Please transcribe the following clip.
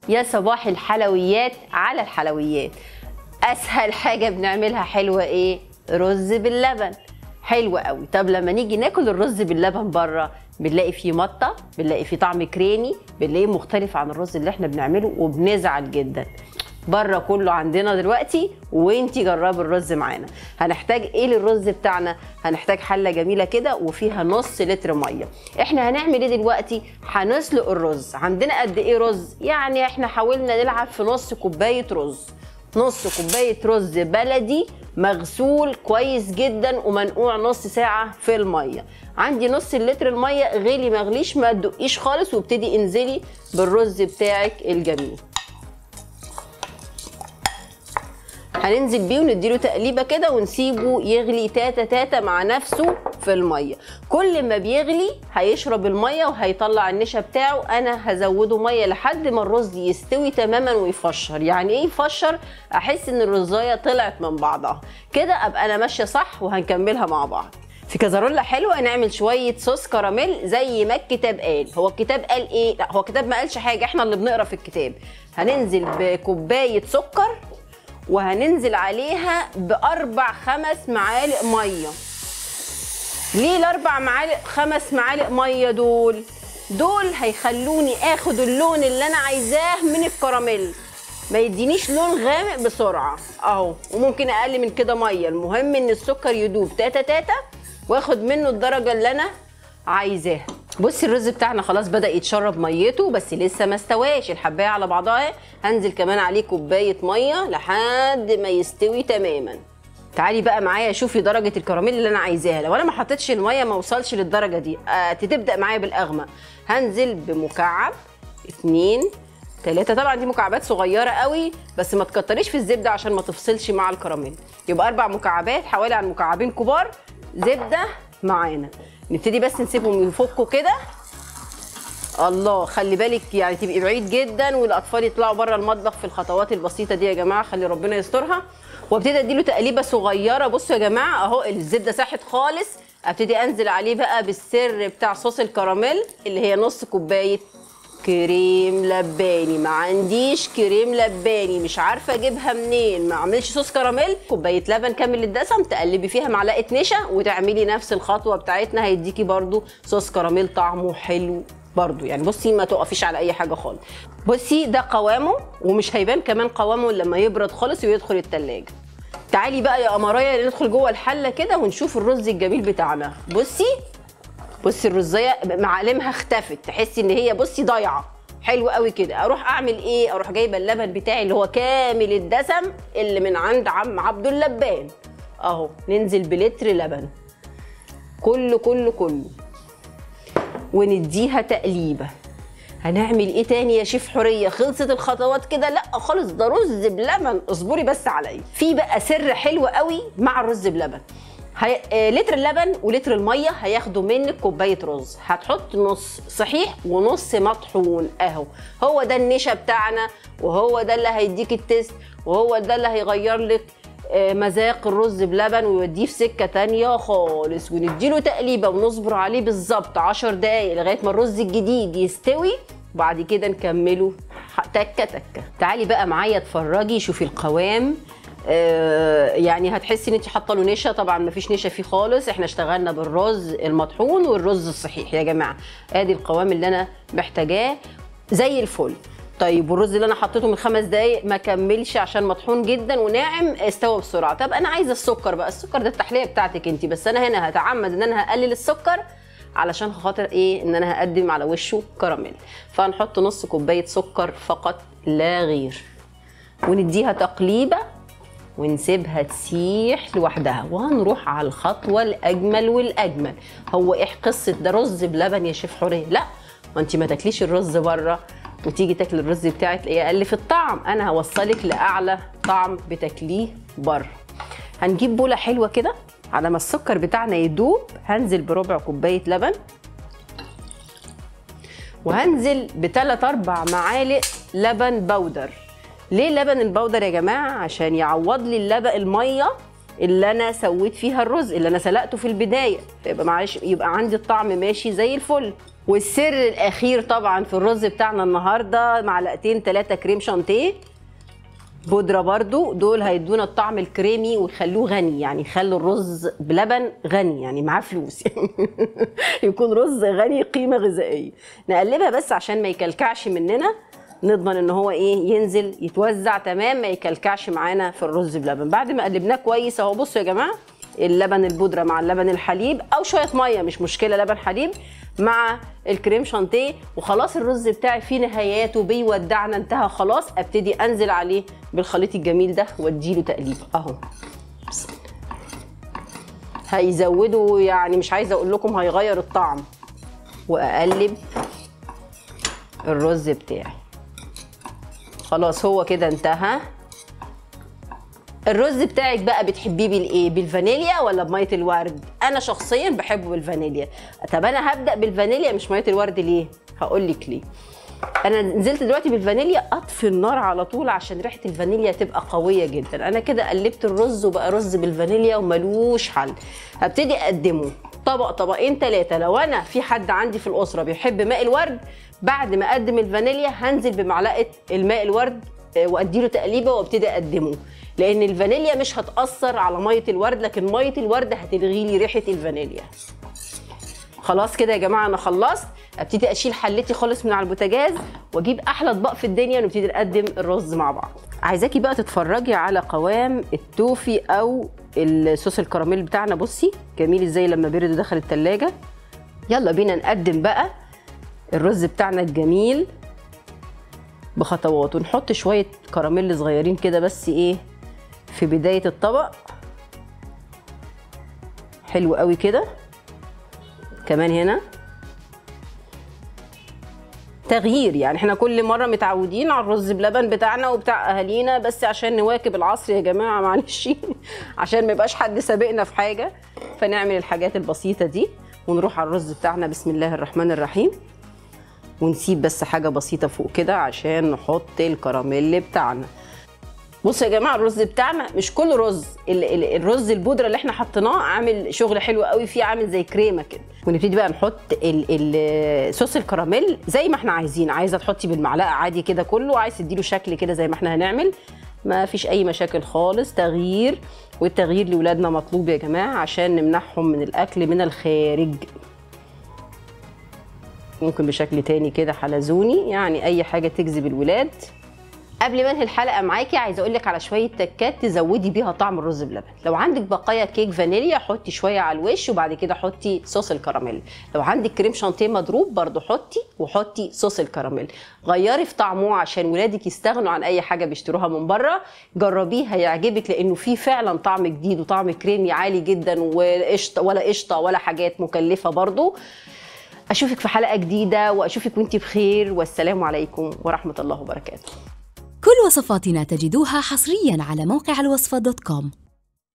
يا صباح الحلويات على الحلويات اسهل حاجه بنعملها حلوه ايه رز باللبن حلو قوي طب لما نيجي ناكل الرز باللبن بره بنلاقي فيه مطه بنلاقي فيه طعم كريمي بنلاقيه مختلف عن الرز اللي احنا بنعمله وبنزعل جدا بره كله عندنا دلوقتي وانتي جربي الرز معانا هنحتاج ايه للرز بتاعنا هنحتاج حله جميله كده وفيها نص لتر ميه احنا هنعمل ايه دلوقتي هنسلق الرز عندنا قد ايه رز يعني احنا حاولنا نلعب في نص كوبايه رز نص كوبايه رز بلدي مغسول كويس جدا ومنقوع نص ساعه في الميه عندي نص اللتر الميه غلي مغليش ما تدقيش خالص وابتدي انزلي بالرز بتاعك الجميل هننزل بيه ونديله تقليبه كده ونسيبه يغلي تاتا تاتا مع نفسه في الميه كل ما بيغلي هيشرب الميه وهيطلع النشا بتاعه انا هزوده ميه لحد ما الرز يستوي تماما ويفشر يعني ايه يفشر احس ان الرزايه طلعت من بعضها كده ابقى انا ماشيه صح وهنكملها مع بعض في كازارولا حلوه نعمل شويه صوص كراميل زي ما الكتاب قال هو الكتاب قال ايه لا هو الكتاب ما قالش حاجه احنا اللي بنقرا في الكتاب هننزل بكوبايه سكر وهننزل عليها باربع خمس معالق ميه ليه الاربع معالق خمس معالق ميه دول دول هيخلوني اخد اللون اللي انا عايزاه من الكراميل ما يدينيش لون غامق بسرعه اهو وممكن اقل من كده ميه المهم ان السكر يدوب تاتا تاتا واخد منه الدرجه اللي انا عايزاها بصي الرز بتاعنا خلاص بدا يتشرب ميته بس لسه ما استواش الحبايه على بعضها هنزل كمان عليه كوبايه ميه لحد ما يستوي تماما تعالي بقى معايا شوفي درجه الكراميل اللي انا عايزاها لو انا ما حطيتش الميه ما وصلش للدرجه دي آه تبدا معايا بالاغمق هنزل بمكعب اتنين تلاتة طبعا دي مكعبات صغيرة قوي بس ما تكتريش في الزبدة عشان ما تفصلش مع الكراميل يبقى أربع مكعبات حوالي عن مكعبين كبار زبدة معانا نبتدي بس نسيبهم يفكوا كده الله خلي بالك يعني تبقي بعيد جدا والاطفال يطلعوا بره المطبخ في الخطوات البسيطه دي يا جماعه خلي ربنا يسترها وابتدي اديله تقليبه صغيره بصوا يا جماعه اهو الزبده ساحت خالص ابتدي انزل عليه بقى بالسر بتاع صوص الكراميل اللي هي نص كوبايه كريم لباني ما عنديش كريم لباني مش عارفه اجيبها منين ما اعملش صوص كراميل كوبايه لبن كامل الدسم تقلبي فيها معلقه نشا وتعملي نفس الخطوه بتاعتنا هيديكي برده صوص كراميل طعمه حلو برضو يعني بصي ما تقفيش على اي حاجه خالص بصي ده قوامه ومش هيبان كمان قوامه لما يبرد خالص ويدخل التلاجة تعالي بقى يا قمرايه ندخل جوه الحله كده ونشوف الرز الجميل بتاعنا بصي بصي الرزايه معالمها اختفت تحسي ان هي بصي ضايعه حلو قوي كده اروح اعمل ايه اروح جايبه اللبن بتاعي اللي هو كامل الدسم اللي من عند عم عبد اللبان اهو ننزل بلتر لبن كله كله كله ونديها تقليبه هنعمل ايه تاني يا شيف حوريه خلصت الخطوات كده لا خالص ده رز بلبن اصبري بس عليا في بقى سر حلو قوي مع الرز بلبن هي... آه، لتر اللبن ولتر الميه هياخدوا منك كوبايه رز هتحط نص صحيح ونص مطحون اهو هو ده النشا بتاعنا وهو ده اللي هيديك التست وهو ده اللي هيغير لك آه، مذاق الرز بلبن ويوديه في سكه تانية خالص ونديله تقليبه ونصبر عليه بالظبط 10 دقايق لغايه ما الرز الجديد يستوي وبعد كده نكمله ح- تكه تكه تعالي بقى معايا اتفرجي شوفي القوام آه، يعني هتحسي ان انت حاطه له نشا طبعا مفيش نشا فيه خالص احنا اشتغلنا بالرز المطحون والرز الصحيح يا جماعه ادي القوام اللي انا محتاجاه زي الفل طيب والرز اللي انا حطيته من خمس دقايق ما كملش عشان مطحون جدا وناعم استوى بسرعه طب انا عايزه السكر بقى السكر ده التحليه بتاعتك انت بس انا هنا هتعمد ان انا هقلل السكر علشان خاطر ايه ان انا هقدم على وشه كراميل فهنحط نص كوبايه سكر فقط لا غير ونديها تقليبه ونسيبها تسيح لوحدها وهنروح على الخطوه الاجمل والاجمل هو ايه قصه ده رز بلبن يا شيف حوريه لا ما انت ما تاكليش الرز بره وتيجي تاكلي الرز بتاعك تلاقيه اقل في الطعم انا هوصلك لاعلى طعم بتاكليه بره هنجيب بوله حلوه كده على ما السكر بتاعنا يدوب هنزل بربع كوبايه لبن وهنزل بثلاث اربع معالق لبن بودر ليه لبن البودر يا جماعه عشان يعوض لي اللبن الميه اللي انا سويت فيها الرز اللي انا سلقته في البدايه فيبقى معلش يبقى عندي الطعم ماشي زي الفل والسر الاخير طبعا في الرز بتاعنا النهارده معلقتين ثلاثه كريم شانتيه بودره برضو دول هيدونا الطعم الكريمي ويخلوه غني يعني يخلوا الرز بلبن غني يعني معاه فلوس يكون رز غني قيمه غذائيه نقلبها بس عشان ما يكلكعش مننا نضمن ان هو ايه ينزل يتوزع تمام ما يكلكعش معانا في الرز بلبن بعد ما قلبناه كويس اهو بصوا يا جماعه اللبن البودره مع اللبن الحليب او شويه ميه مش مشكله لبن حليب مع الكريم شانتيه وخلاص الرز بتاعي في نهاياته بيودعنا انتهى خلاص ابتدي انزل عليه بالخليط الجميل ده واديله تقليب اهو بسم الله. هيزودوا يعني مش عايزه اقول لكم هيغير الطعم واقلب الرز بتاعي خلاص هو كده انتهى الرز بتاعك بقى بتحبيه بالايه بالفانيليا ولا بميه الورد انا شخصيا بحبه بالفانيليا طب انا هبدا بالفانيليا مش ميه الورد ليه هقول لك ليه انا نزلت دلوقتي بالفانيليا اطفي النار على طول عشان ريحه الفانيليا تبقى قويه جدا انا كده قلبت الرز وبقى رز بالفانيليا وملوش حل هبتدي اقدمه طبق طبقين ثلاثه لو انا في حد عندي في الاسره بيحب ماء الورد بعد ما اقدم الفانيليا هنزل بمعلقه الماء الورد آه، واديله تقليبه وابتدي اقدمه لان الفانيليا مش هتاثر على ميه الورد لكن ميه الورد هتلغي لي ريحه الفانيليا خلاص كده يا جماعه انا خلصت ابتدي اشيل حلتي خالص من على البوتاجاز واجيب احلى اطباق في الدنيا ونبتدي نقدم الرز مع بعض عايزاكي بقى تتفرجي على قوام التوفي او الصوص الكراميل بتاعنا بصي جميل ازاي لما برد ودخل التلاجة يلا بينا نقدم بقى الرز بتاعنا الجميل بخطوات ونحط شويه كراميل صغيرين كده بس ايه في بدايه الطبق حلو قوي كده كمان هنا تغيير يعني احنا كل مره متعودين على الرز بلبن بتاعنا وبتاع اهالينا بس عشان نواكب العصر يا جماعه معلش عشان ما يبقاش حد سابقنا في حاجه فنعمل الحاجات البسيطه دي ونروح على الرز بتاعنا بسم الله الرحمن الرحيم ونسيب بس حاجه بسيطه فوق كده عشان نحط الكراميل بتاعنا بصوا يا جماعه الرز بتاعنا مش كل رز ال- ال- الرز البودره اللي احنا حطيناه عامل شغل حلو قوي فيه عامل زي كريمه كده ونبتدي بقى نحط ال- ال- صوص الكراميل زي ما احنا عايزين عايزه تحطي بالمعلقه عادي كده كله عايز تديله شكل كده زي ما احنا هنعمل ما فيش اي مشاكل خالص تغيير والتغيير لاولادنا مطلوب يا جماعه عشان نمنعهم من الاكل من الخارج ممكن بشكل تاني كده حلزوني يعني اي حاجه تجذب الولاد قبل ما انهي الحلقه معاكي عايزه اقول لك على شويه تكات تزودي بيها طعم الرز بلبن لو عندك بقايا كيك فانيليا حطي شويه على الوش وبعد كده حطي صوص الكراميل لو عندك كريم شانتيه مضروب برضو حطي وحطي صوص الكراميل غيري في طعمه عشان ولادك يستغنوا عن اي حاجه بيشتروها من بره جربيه هيعجبك لانه فيه فعلا طعم جديد وطعم كريمي عالي جدا وقشطه ولا قشطه ولا حاجات مكلفه برضو اشوفك في حلقه جديده واشوفك وانت بخير والسلام عليكم ورحمه الله وبركاته كل وصفاتنا تجدوها حصريا على موقع الوصفة دوت كوم